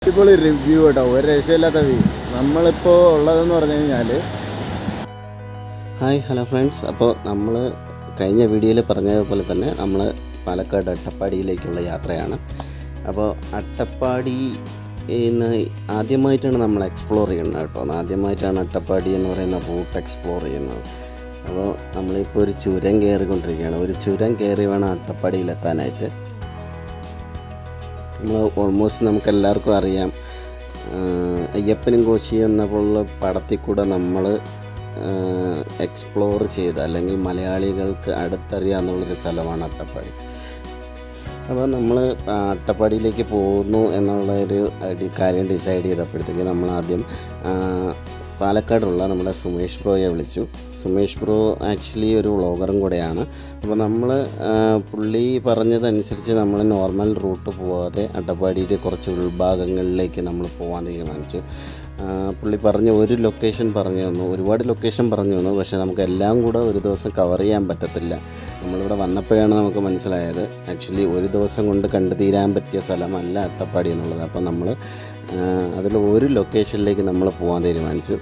അടിപൊളി റിവ്യൂ കേട്ടോ ഒരു രക്ഷയില്ലാത്ത വ്യൂ നമ്മളിപ്പോൾ ഉള്ളതെന്ന് പറഞ്ഞു കഴിഞ്ഞാൽ ഹായ് ഹലോ ഫ്രണ്ട്സ് അപ്പോൾ നമ്മൾ കഴിഞ്ഞ വീഡിയോയിൽ പറഞ്ഞതുപോലെ തന്നെ നമ്മൾ പാലക്കാട് അട്ടപ്പാടിയിലേക്കുള്ള യാത്രയാണ് അപ്പോൾ അട്ടപ്പാടി ഇന്ന് ആദ്യമായിട്ടാണ് നമ്മൾ എക്സ്പ്ലോർ ചെയ്യുന്നത് കേട്ടോ ആദ്യമായിട്ടാണ് അട്ടപ്പാടി എന്ന് പറയുന്ന റൂട്ട് എക്സ്പ്ലോർ ചെയ്യുന്നത് അപ്പോൾ നമ്മളിപ്പോൾ ഒരു ചുരം കയറിക്കൊണ്ടിരിക്കുകയാണ് ഒരു ചുരം കയറി വേണം അട്ടപ്പാടിയിലെത്താനായിട്ട് നമ്മൾ ഓൾമോസ്റ്റ് നമുക്ക് എല്ലാവർക്കും അറിയാം ആഹ് അയ്യപ്പനും കോശിയും എന്ന പോലുള്ള പടത്തിൽ കൂടെ നമ്മൾ എക്സ്പ്ലോർ ചെയ്ത അല്ലെങ്കിൽ മലയാളികൾക്ക് അടുത്തറിയാവുന്നുള്ളൊരു സ്ഥലമാണ് അട്ടപ്പാടി അപ്പോൾ നമ്മൾ അട്ടപ്പാടിയിലേക്ക് പോകുന്നു എന്നുള്ള ഒരു ഐഡി- കാര്യം ഡിസൈഡ് ചെയ്തപ്പോഴത്തേക്ക് നമ്മൾ ആദ്യം ആ, പാലക്കാടുള്ള നമ്മുടെ സുമേഷ് ബ്രോയെ വിളിച്ചു സുമേഷ് ബ്രോ ആക്ച്വലി ഒരു വ്ളോഗറും കൂടെയാണ് അപ്പോൾ നമ്മൾ പുള്ളി പറഞ്ഞതനുസരിച്ച് നമ്മൾ നോർമൽ റൂട്ട് പോവാതെ അട്ടപ്പാടിയിലെ കുറച്ച് ഉൾഭാഗങ്ങളിലേക്ക് നമ്മൾ പോകാൻ തീരുമാനിച്ചു ആ, പുള്ളി പറഞ്ഞ ഒരു ലൊക്കേഷൻ പറഞ്ഞു തന്നു ഒരുപാട് ലൊക്കേഷൻ പറഞ്ഞു തന്നു പക്ഷേ നമുക്ക് എല്ലാം കൂടെ ഒരു ദിവസം കവർ ചെയ്യാൻ പറ്റത്തില്ല നമ്മളിവിടെ വന്നപ്പോഴാണ് നമുക്ക് മനസ്സിലായത് ആക്ച്വലി ഒരു ദിവസം കൊണ്ട് കണ്ടു തീരാൻ പറ്റിയ സ്ഥലമല്ല അട്ടപ്പാടി എന്നുള്ളത് അപ്പോൾ നമ്മൾ അതിൽ ഒരു ലൊക്കേഷനിലേക്ക് നമ്മൾ പോകാൻ തീരുമാനിച്ചു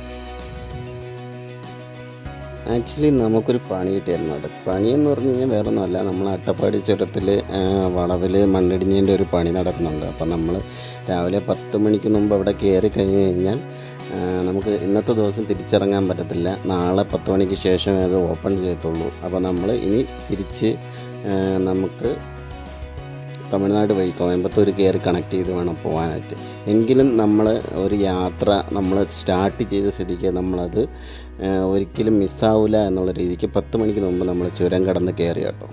ആക്ച്വലി നമുക്കൊരു പണി കിട്ടിയായിരുന്നു അവിടെ പണി എന്ന് പറഞ്ഞു കഴിഞ്ഞാൽ വേറെ ഒന്നുമല്ല നമ്മൾ അട്ടപ്പാടി ചുരത്തിൽ വളവിൽ മണ്ണിടിഞ്ഞതിൻ്റെ ഒരു പണി നടക്കുന്നുണ്ട് അപ്പം നമ്മൾ രാവിലെ പത്ത് മണിക്ക് മുമ്പ് അവിടെ കയറി കഴിഞ്ഞ് കഴിഞ്ഞാൽ ആ, നമുക്ക് ഇന്നത്തെ ദിവസം തിരിച്ചിറങ്ങാൻ പറ്റത്തില്ല നാളെ പത്ത് മണിക്ക് ശേഷമേ അത് ഓപ്പൺ ചെയ്യത്തുള്ളൂ അപ്പോൾ നമ്മൾ ഇനി തിരിച്ച് ആ, നമുക്ക് തമിഴ്നാട് വഴി കോയമ്പത്തൂർ കയറി കണക്ട് ചെയ്ത് വേണം പോകാനായിട്ട് എങ്കിലും നമ്മൾ ഒരു യാത്ര നമ്മൾ സ്റ്റാർട്ട് ചെയ്ത സ്ഥിതിക്ക് നമ്മളത് ആ, ഒരിക്കലും മിസ്സാവില്ല എന്നുള്ള രീതിക്ക് പത്ത് മണിക്ക് മുമ്പ് നമ്മൾ ചുരം കടന്ന് കയറി കേട്ടോ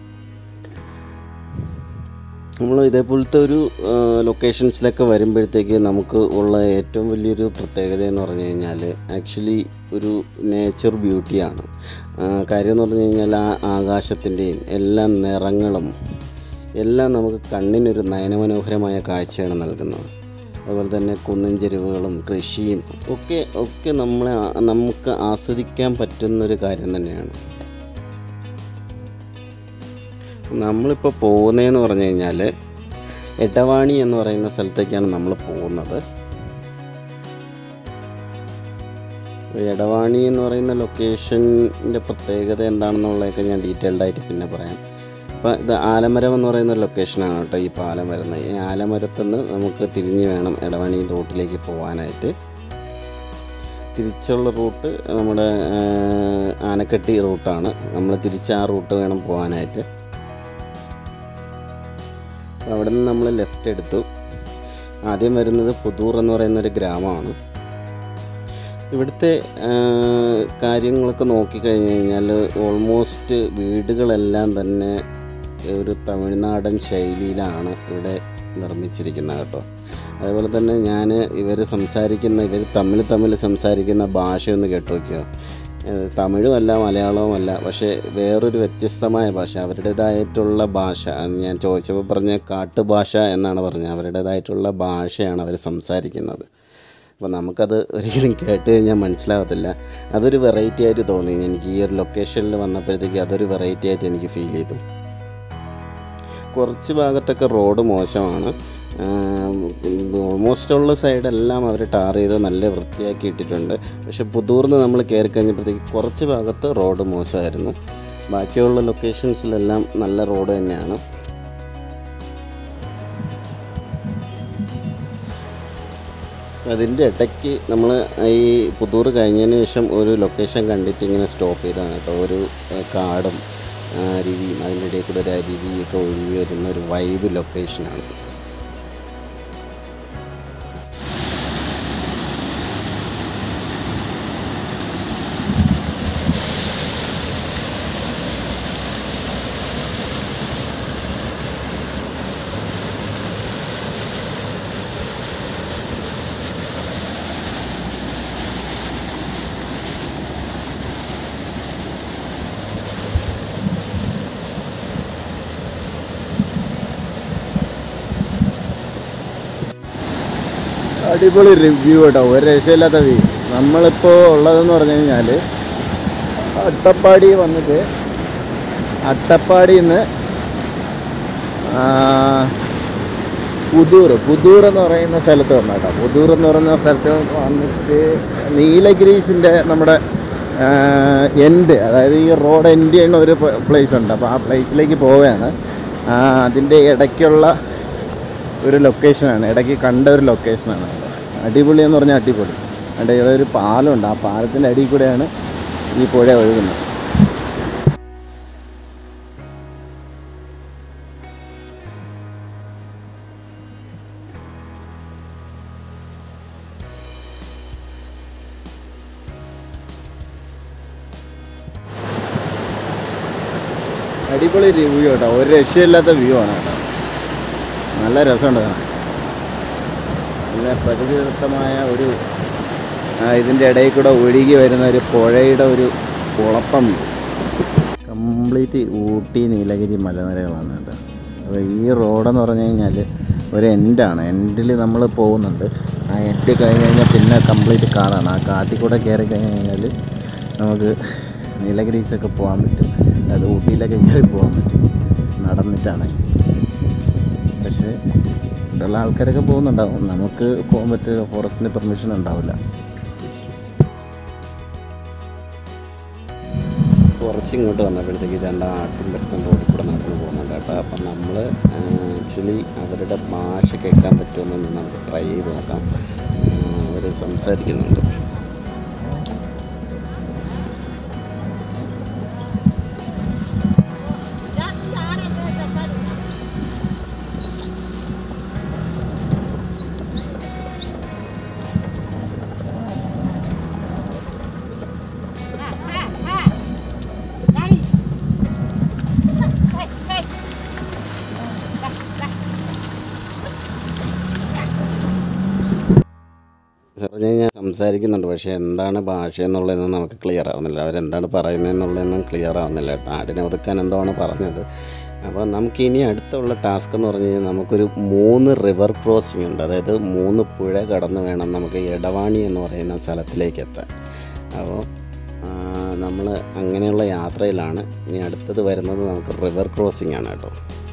നമ്മൾ ഇതേപോലത്തെ ഒരു ലൊക്കേഷൻസിലൊക്കെ വരുമ്പോഴത്തേക്ക് നമുക്ക് ഉള്ള ഏറ്റവും വലിയൊരു പ്രത്യേകത എന്ന് പറഞ്ഞു കഴിഞ്ഞാൽ ആക്ച്വലി ഒരു നേച്ചർ ബ്യൂട്ടിയാണ് കാര്യം എന്ന് പറഞ്ഞു കഴിഞ്ഞാൽ ആ ആകാശത്തിൻ്റെയും എല്ലാ നിറങ്ങളും എല്ലാം നമുക്ക് കണ്ണിനൊരു നയനമനോഹരമായ കാഴ്ചയാണ് നൽകുന്നത് അതുപോലെ തന്നെ കുന്നിൻ ചെരുവുകളും കൃഷിയും ഒക്കെ ഒക്കെ നമ്മളെ ആ- നമുക്ക് ആസ്വദിക്കാൻ പറ്റുന്നൊരു കാര്യം തന്നെയാണ് നമ്മളിപ്പോൾ പോകുന്നതെന്ന് പറഞ്ഞു കഴിഞ്ഞാൽ എടവാണി എന്ന് പറയുന്ന സ്ഥലത്തേക്കാണ് നമ്മൾ പോകുന്നത് എടവാണി എന്ന് പറയുന്ന ലൊക്കേഷൻ്റെ പ്രത്യേകത എന്താണെന്നുള്ളതൊക്കെ ഞാൻ ഡീറ്റെയിൽഡ് ആയിട്ട് പിന്നെ പറയാം അപ്പോൾ ഇത് ആലമരം എന്ന് പറയുന്ന ഒരു ലൊക്കേഷനാണ് കേട്ടോ ഈ പാലം വരുന്നത് ഈ ആലമരത്തു നിന്ന് നമുക്ക് തിരിഞ്ഞ് വേണം എടവാണി റൂട്ടിലേക്ക് പോകാനായിട്ട് തിരിച്ചുള്ള റൂട്ട് നമ്മുടെ ആ, ആനക്കട്ടി റൂട്ടാണ് നമ്മൾ തിരിച്ച് ആ റൂട്ട് വേണം പോകാനായിട്ട് അവിടെ നിന്ന് നമ്മൾ ലെഫ്റ്റ് എടുത്തു ആദ്യം വരുന്നത് പുതൂർ എന്ന് പറയുന്ന ഒരു ഗ്രാമമാണ് ഇവിടുത്തെ ആ, കാര്യങ്ങളൊക്കെ നോക്കിക്കഴിഞ്ഞ് കഴിഞ്ഞാൽ ഓൾമോസ്റ്റ് വീടുകളെല്ലാം തന്നെ ഒരു തമിഴ്നാടൻ ശൈലിയിലാണ് ഇവിടെ നിർമ്മിച്ചിരിക്കുന്നത് കേട്ടോ അതുപോലെ തന്നെ ഞാൻ ഇവർ സംസാരിക്കുന്ന ഇവർ തമ്മിൽ തമ്മിൽ സംസാരിക്കുന്ന ഭാഷയൊന്ന് കേട്ടു നോക്കിയോ ഏഹ് തമിഴുമല്ല മലയാളവുമല്ല പക്ഷേ വേറൊരു വ്യത്യസ്തമായ ഭാഷ അവരുടേതായിട്ടുള്ള ഭാഷ അത് ഞാൻ ചോദിച്ചപ്പോൾ പറഞ്ഞ കാട്ടുഭാഷ എന്നാണ് പറഞ്ഞത് അവരുടേതായിട്ടുള്ള ഭാഷയാണ് അവർ സംസാരിക്കുന്നത് അപ്പോൾ നമുക്കത് ഒരിക്കലും കേട്ട് കഴിഞ്ഞാൽ മനസ്സിലാകത്തില്ല അതൊരു വെറൈറ്റി ആയിട്ട് തോന്നി എനിക്ക് ഈ ഒരു ലൊക്കേഷനിൽ വന്നപ്പോഴത്തേക്ക് അതൊരു വെറൈറ്റി ആയിട്ട് എനിക്ക് ഫീൽ ചെയ്തു കുറച്ച് ഭാഗത്തൊക്കെ റോഡ് മോശമാണ് ഓൾമോസ്റ്റ് ഉള്ള സൈഡെല്ലാം അവർ ടാർ ചെയ്ത് നല്ല വൃത്തിയാക്കി ഇട്ടിട്ടുണ്ട് പക്ഷെ പുതൂർന്ന് നമ്മൾ കയറി കഴിഞ്ഞപ്പോഴത്തേക്ക് കുറച്ച് ഭാഗത്ത് റോഡ് മോശമായിരുന്നു ബാക്കിയുള്ള ലൊക്കേഷൻസിലെല്ലാം നല്ല റോഡ് തന്നെയാണ് അതിൻ്റെ ഇടയ്ക്ക് നമ്മൾ ഈ പുതൂർ കഴിഞ്ഞതിന് ശേഷം ഒരു ലൊക്കേഷൻ കണ്ടിട്ട് ഇങ്ങനെ സ്റ്റോപ്പ് ചെയ്താണ് കേട്ടോ ഒരു ഏഹ്, കാടും ആ, അരുവിയും അതിൻ്റെ ഇടയിൽ കൂടെ ഒരു അരുവിയൊക്കെ ഒഴുകി വരുന്ന ഒരു വൈബ് ലൊക്കേഷനാണ് അടിപൊളി റിവ്യൂ കേട്ടോ ഒരു രക്ഷയില്ലാത്ത വ്യൂ നമ്മളിപ്പോൾ ഉള്ളതെന്ന് പറഞ്ഞു കഴിഞ്ഞാൽ അട്ടപ്പാടി വന്നിട്ട് അട്ടപ്പാടിയിൽ നിന്ന് പുതൂർ പുതൂർ എന്ന് പറയുന്ന സ്ഥലത്ത് വന്നു കേട്ടോ പുതൂർ എന്ന് പറയുന്ന സ്ഥലത്ത് വന്നിട്ട് നീലഗിരീസിൻ്റെ നമ്മുടെ എൻഡ് അതായത് ഈ റോഡ് എൻഡ് ചെയ്യുന്ന ഒരു പ്ലേസ് ഉണ്ട് അപ്പോൾ ആ പ്ലേസിലേക്ക് പോവുകയാണ് ആ, അതിൻ്റെ ഇടയ്ക്കുള്ള ഒരു ലൊക്കേഷനാണ് ഇടയ്ക്ക് കണ്ട ഒരു ലൊക്കേഷനാണ് അടിപൊളി എന്ന് പറഞ്ഞാൽ അടിപൊളി അതിൻ്റെ ഇവിടെ ഒരു പാലമുണ്ട് ആ പാലത്തിൻ്റെ അടിയിൽ കൂടെയാണ് ഈ പുഴ ഒഴുകുന്നത് അടിപൊളി റിവ്യൂ കേട്ടോ ഒരു രക്ഷയില്ലാത്ത വ്യൂ ആണ് കേട്ടോ നല്ല രസമുണ്ട് കാണാൻ നല്ല പ്രകൃതിദത്തമായ ഒരു ആ, ഇതിൻ്റെ ഇടയിൽ കൂടെ ഒഴുകി വരുന്ന ഒരു പുഴയുടെ ഒരു കുളപ്പം കംപ്ലീറ്റ് ഊട്ടി നീലഗിരി മലനിരകളാണ് കേട്ടോ അപ്പോൾ ഈ റോഡെന്ന് പറഞ്ഞു കഴിഞ്ഞാൽ ഒരു എൻഡാണ് എൻഡിൽ നമ്മൾ പോകുന്നുണ്ട് ആ എൻഡ് കഴിഞ്ഞ് കഴിഞ്ഞാൽ പിന്നെ കംപ്ലീറ്റ് കാടാണ് ആ കാട്ടിൽ കൂടെ കയറി കഴിഞ്ഞ് കഴിഞ്ഞാൽ നമുക്ക് നീലഗിരീസൊക്കെ പോകാൻ പറ്റും അത് ഊട്ടിയിലൊക്കെ കയറി പോകാൻ പറ്റും നടന്നിട്ടാണ് പക്ഷേ ഇവിടെയുള്ള ആൾക്കാരൊക്കെ പോകുന്നുണ്ടാവും നമുക്ക് പോകാൻ പറ്റിയ ഫോറസ്റ്റിൻ്റെ പെർമിഷൻ ഉണ്ടാവില്ല കുറച്ച് ഇങ്ങോട്ട് വന്നപ്പോഴത്തേക്ക് ഇതാണ്ട് ആട്ടിൻപറ്റം റോഡിൽ കൂടെ നടന്നു പോകുന്നുണ്ട് കേട്ടോ അപ്പം നമ്മൾ ആക്ച്വലി അവരുടെ ഭാഷ കേൾക്കാൻ പറ്റുമെന്നൊന്ന് നമുക്ക് ട്രൈ ചെയ്ത് നോക്കാം അവർ സംസാരിക്കുന്നുണ്ട് പറഞ്ഞു കഴിഞ്ഞാൽ സംസാരിക്കുന്നുണ്ട് പക്ഷേ എന്താണ് ഭാഷ എന്നുള്ളതെന്ന് നമുക്ക് ക്ലിയർ ആവുന്നില്ല അവരെന്താണ് പറയുന്നതെന്നുള്ളതൊന്നും ക്ലിയർ ആവുന്നില്ല കേട്ടോ ആടിനെ ഒതുക്കാൻ എന്താണ് പറഞ്ഞത് അപ്പോൾ നമുക്ക് ഇനി അടുത്തുള്ള ടാസ്ക് എന്ന് പറഞ്ഞു കഴിഞ്ഞാൽ നമുക്കൊരു മൂന്ന് റിവർ ക്രോസിംഗ് ഉണ്ട് അതായത് മൂന്ന് പുഴ കടന്ന് വേണം നമുക്ക് എടവാണി എന്ന് പറയുന്ന സ്ഥലത്തിലേക്ക് എത്താൻ അപ്പോൾ നമ്മൾ അങ്ങനെയുള്ള യാത്രയിലാണ് ഇനി അടുത്തത് വരുന്നത് നമുക്ക് റിവർ ക്രോസിംഗ് ആണ് കേട്ടോ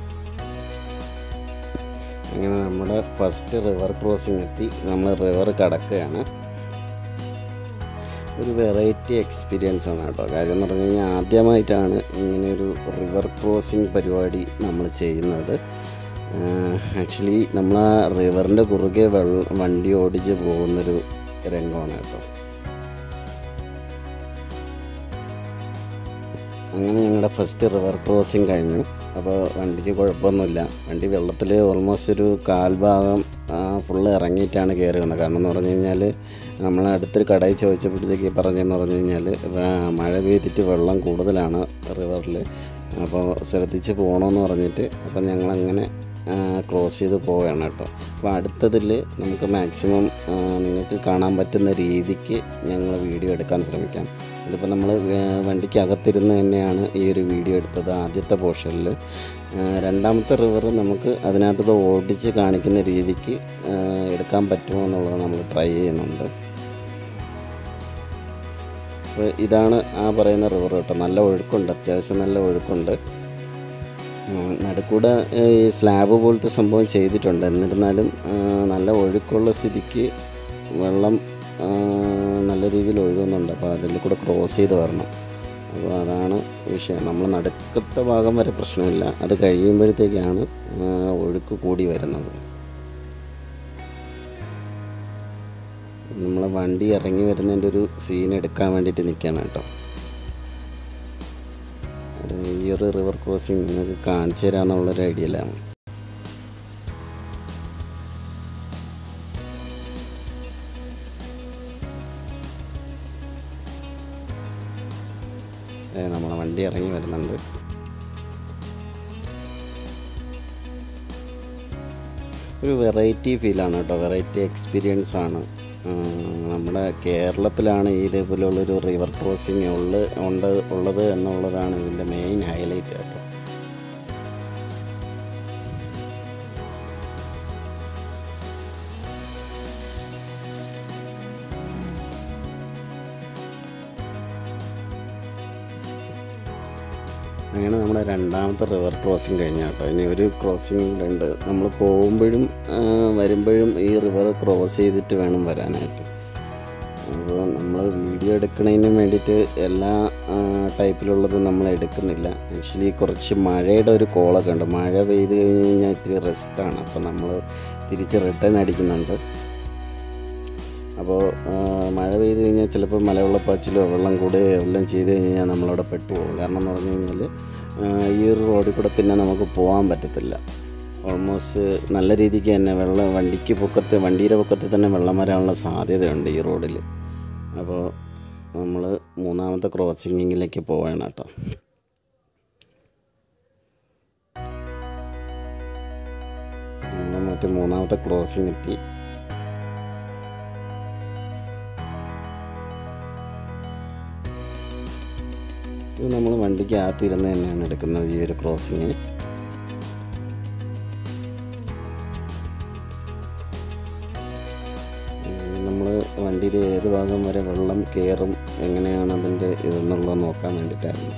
അങ്ങനെ നമ്മുടെ ഫസ്റ്റ് റിവർ ക്രോസിംഗ് എത്തി നമ്മൾ റിവർ കടക്കുകയാണ് ഒരു വെറൈറ്റി എക്സ്പീരിയൻസ് ആണ് കേട്ടോ കാര്യം എന്ന് പറഞ്ഞു കഴിഞ്ഞാൽ ആദ്യമായിട്ടാണ് ഇങ്ങനെ ഒരു റിവർ ക്രോസിംഗ് പരിപാടി നമ്മൾ ചെയ്യുന്നത് ആക്ച്വലി നമ്മൾ ആ റിവറിൻ്റെ കുറുകെ വെള്ള വണ്ടി ഓടിച്ച് പോകുന്നൊരു രംഗമാണ് കേട്ടോ അങ്ങനെ ഞങ്ങളുടെ ഫസ്റ്റ് റിവർ ക്രോസിങ് കഴിഞ്ഞു അപ്പോൾ വണ്ടിക്ക് കുഴപ്പമൊന്നുമില്ല വണ്ടി വെള്ളത്തിൽ ഓൾമോസ്റ്റ് ഒരു കാൽഭാഗം ഫുള്ള് ഇറങ്ങിയിട്ടാണ് കയറി വന്നത് കാരണം എന്ന് പറഞ്ഞു കഴിഞ്ഞാൽ നമ്മൾ അടുത്തൊരു കടയിൽ ചോദിച്ചപ്പോഴത്തേക്ക് പറഞ്ഞതെന്ന് പറഞ്ഞു കഴിഞ്ഞാൽ വേ- മഴ പെയ്തിട്ട് വെള്ളം കൂടുതലാണ് റിവറിൽ അപ്പോൾ ശ്രദ്ധിച്ച് പോകണമെന്ന് പറഞ്ഞിട്ട് അപ്പം ഞങ്ങളങ്ങനെ ക്രോസ് ചെയ്ത് പോവുകയാണ് കേട്ടോ അപ്പോൾ അടുത്തതിൽ നമുക്ക് മാക്സിമം നിങ്ങൾക്ക് കാണാൻ പറ്റുന്ന രീതിക്ക് ഞങ്ങൾ വീഡിയോ എടുക്കാൻ ശ്രമിക്കാം ഇതിപ്പോൾ നമ്മൾ വണ്ടിക്ക് അകത്തിരുന്ന് തന്നെയാണ് ഈ ഒരു വീഡിയോ എടുത്തത് ആദ്യത്തെ പോർഷനിൽ രണ്ടാമത്തെ റിവർ നമുക്ക് അതിനകത്ത് ഓടിച്ച് കാണിക്കുന്ന രീതിക്ക് ആ, എടുക്കാൻ പറ്റുമോ എന്നുള്ളത് നമ്മൾ ട്രൈ ചെയ്യുന്നുണ്ട് അപ്പോൾ ഇതാണ് ആ പറയുന്ന റിവർ കേട്ടോ നല്ല ഒഴുക്കുണ്ട് അത്യാവശ്യം നല്ല ഒഴുക്കുണ്ട് ഉം, നടുക്കൂടെ ഏ, ഈ സ്ലാബ് പോലത്തെ സംഭവം ചെയ്തിട്ടുണ്ട് എന്നിരുന്നാലും ആ, നല്ല ഒഴുക്കുള്ള സ്ഥിതിക്ക് വെള്ളം ആ, നല്ല രീതിയിൽ ഒഴുകുന്നുണ്ട് അപ്പോൾ അതിൽ കൂടെ ക്രോസ് ചെയ്ത് വരണം അപ്പോൾ അതാണ് വിഷയം നമ്മൾ നടുക്കത്തെ ഭാഗം വരെ പ്രശ്നമില്ല അത് കഴിയുമ്പോഴത്തേക്കാണ് ആ, ഒഴുക്ക് കൂടി വരുന്നത് നമ്മളെ വണ്ടി ഇറങ്ങി വരുന്നതിൻ്റെ ഒരു സീൻ എടുക്കാൻ വേണ്ടിയിട്ട് നിൽക്കുകയാണ് കേട്ടോ അത് ഈ ഒരു റിവർ ക്രോസിങ് നിങ്ങൾക്ക് കാണിച്ചു തരാമെന്നുള്ളൊരു ഐഡിയയിലാണ് ഏ, നമ്മളെ വണ്ടി ഇറങ്ങി വരുന്നുണ്ട് ഒരു വെറൈറ്റി ഫീലാണ് കേട്ടോ വെറൈറ്റി എക്സ്പീരിയൻസ് ആണ് ആ, നമ്മുടെ കേരളത്തിലാണ് ഈ ഇതേപോലുള്ളൊരു റിവർ ക്രോസിങ് ഉള്ള ഉണ്ട് ഉള്ളത് എന്നുള്ളതാണ് ഇതിൻ്റെ മെയിൻ ഹൈലൈറ്റ് കേട്ടോ അങ്ങനെ നമ്മുടെ രണ്ടാമത്തെ റിവർ ക്രോസിങ് കഴിഞ്ഞ കേട്ടോ ഇനി ഒരു ക്രോസിങ് ഉണ്ട് നമ്മൾ പോകുമ്പോഴും ആ, വരുമ്പോഴും ഈ റിവർ ക്രോസ് ചെയ്തിട്ട് വേണം വരാനായിട്ട് അപ്പോൾ നമ്മൾ വീഡിയോ എടുക്കുന്നതിന് വേണ്ടിയിട്ട് എല്ലാ ആ, ടൈപ്പിലുള്ളത് നമ്മൾ എടുക്കുന്നില്ല ആക്ച്വലി കുറച്ച് മഴയുടെ ഒരു കോളൊക്കെ ഉണ്ട് മഴ പെയ്ത് കഴിഞ്ഞ് കഴിഞ്ഞാൽ ഇത്തിരി റിസ്ക്കാണ് അപ്പോൾ നമ്മൾ തിരിച്ച് റിട്ടേൺ അടിക്കുന്നുണ്ട് അപ്പോൾ ആ, മഴ പെയ്ത് കഴിഞ്ഞാൽ ചിലപ്പോൾ മലവെള്ളപ്പാച്ചിലോ വെള്ളം കൂടുകയോ എല്ലാം ചെയ്ത് കഴിഞ്ഞാൽ നമ്മളവിടെ പെട്ടുപോകും കാരണം എന്ന് പറഞ്ഞു കഴിഞ്ഞാൽ ആ, ഈ ഒരു റോഡിൽ കൂടെ പിന്നെ നമുക്ക് പോകാൻ പറ്റത്തില്ല ഓൾമോസ്റ്റ് നല്ല രീതിക്ക് തന്നെ വെള്ളം വണ്ടിക്ക് പൊക്കത്ത് വണ്ടിയുടെ പൊക്കത്ത് തന്നെ വെള്ളം വരാനുള്ള സാധ്യതയുണ്ട് ഈ റോഡിൽ അപ്പോൾ നമ്മൾ മൂന്നാമത്തെ ക്രോസിങ്ങിലേക്ക് പോവുകയാണ് കേട്ടോ നമ്മൾ മറ്റേ മൂന്നാമത്തെ ക്രോസിങ് എത്തി ഇത് നമ്മൾ വണ്ടിക്ക് അകത്തിരുന്ന് തന്നെയാണ് എടുക്കുന്നത് ഈ ഒരു ക്രോസിങ് നമ്മൾ വണ്ടിയിൽ ഏത് ഭാഗം വരെ വെള്ളം കയറും എങ്ങനെയാണ് അതിൻ്റെ ഇതെന്നുള്ളത് നോക്കാൻ വേണ്ടിയിട്ടായിരുന്നു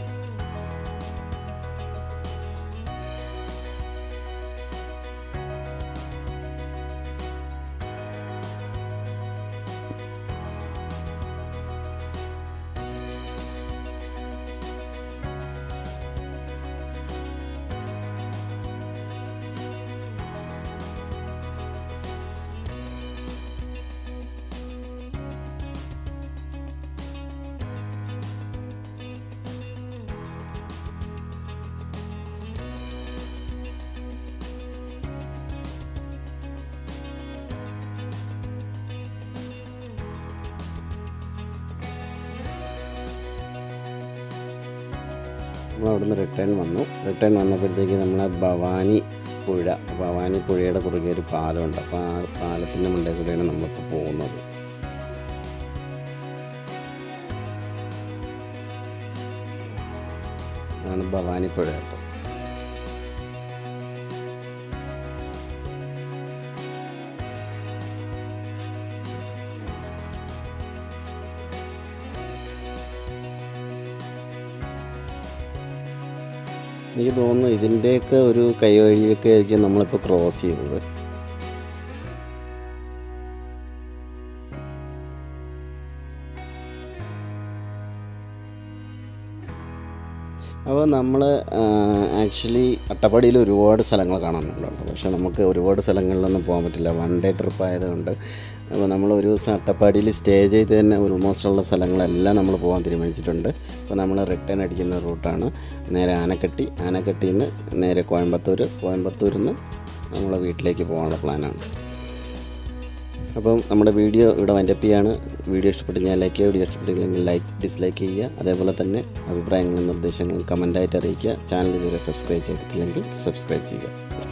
നമ്മൾ അവിടുന്ന് റിട്ടേൺ വന്നു റിട്ടേൺ വന്നപ്പോഴത്തേക്ക് നമ്മളെ ഭവാനി പുഴ ഭവാനി പുഴയുടെ കുറുകെ ഒരു പാലമുണ്ട് അപ്പോൾ ആ പാലത്തിൻ്റെ മുണ്ടേ കൂടെയാണ് നമ്മളിപ്പോൾ പോകുന്നത് അതാണ് ഭവാനി പുഴ കേട്ടോ എനിക്ക് തോന്നുന്നു ഇതിൻ്റെയൊക്കെ ഒരു കൈവഴിയൊക്കെ ആയിരിക്കും നമ്മളിപ്പോൾ ക്രോസ് ചെയ്തത് അപ്പോൾ നമ്മൾ ആക്ച്വലി അട്ടപ്പാടിയിൽ ഒരുപാട് സ്ഥലങ്ങൾ കാണാനുണ്ട് കേട്ടോ പക്ഷേ നമുക്ക് ഒരുപാട് സ്ഥലങ്ങളിലൊന്നും പോകാൻ പറ്റില്ല വൺ ഡേ ട്രിപ്പ് ആയതുകൊണ്ട് അപ്പോൾ നമ്മൾ ഒരു ദിവസം അട്ടപ്പാടിയിൽ സ്റ്റേ ചെയ്ത് തന്നെ ഓൾമോസ്റ്റ് ഉള്ള സ്ഥലങ്ങളെല്ലാം നമ്മൾ പോകാൻ തീരുമാനിച്ചിട്ടുണ്ട് അപ്പോൾ നമ്മൾ റിട്ടേൺ അടിക്കുന്ന റൂട്ടാണ് നേരെ ആനക്കട്ടി ആനക്കട്ടിയിൽ നിന്ന് നേരെ കോയമ്പത്തൂർ കോയമ്പത്തൂരിൽ നിന്ന് നമ്മളെ വീട്ടിലേക്ക് പോകാനുള്ള പ്ലാനാണ് അപ്പം നമ്മുടെ വീഡിയോ ഇവിടെ വൈൻഡപ്പ് ചെയ്യാണ് വീഡിയോ ഇഷ്ടപ്പെട്ടെങ്കിൽ ലൈക്ക് ചെയ്യുക വീഡിയോ ഇഷ്ടപ്പെട്ടില്ലെങ്കിൽ ലൈക്ക് ഡിസ്ലൈക്ക് ചെയ്യുക അതേപോലെ തന്നെ അഭിപ്രായങ്ങളും നിർദ്ദേശങ്ങളും കമൻറ്റായിട്ട് അറിയിക്കുക ചാനൽ ഇതുവരെ സബ്സ്ക്രൈബ് ചെയ്തിട്ടില്ലെങ്കിൽ സബ്സ്ക്രൈബ് ചെയ്യുക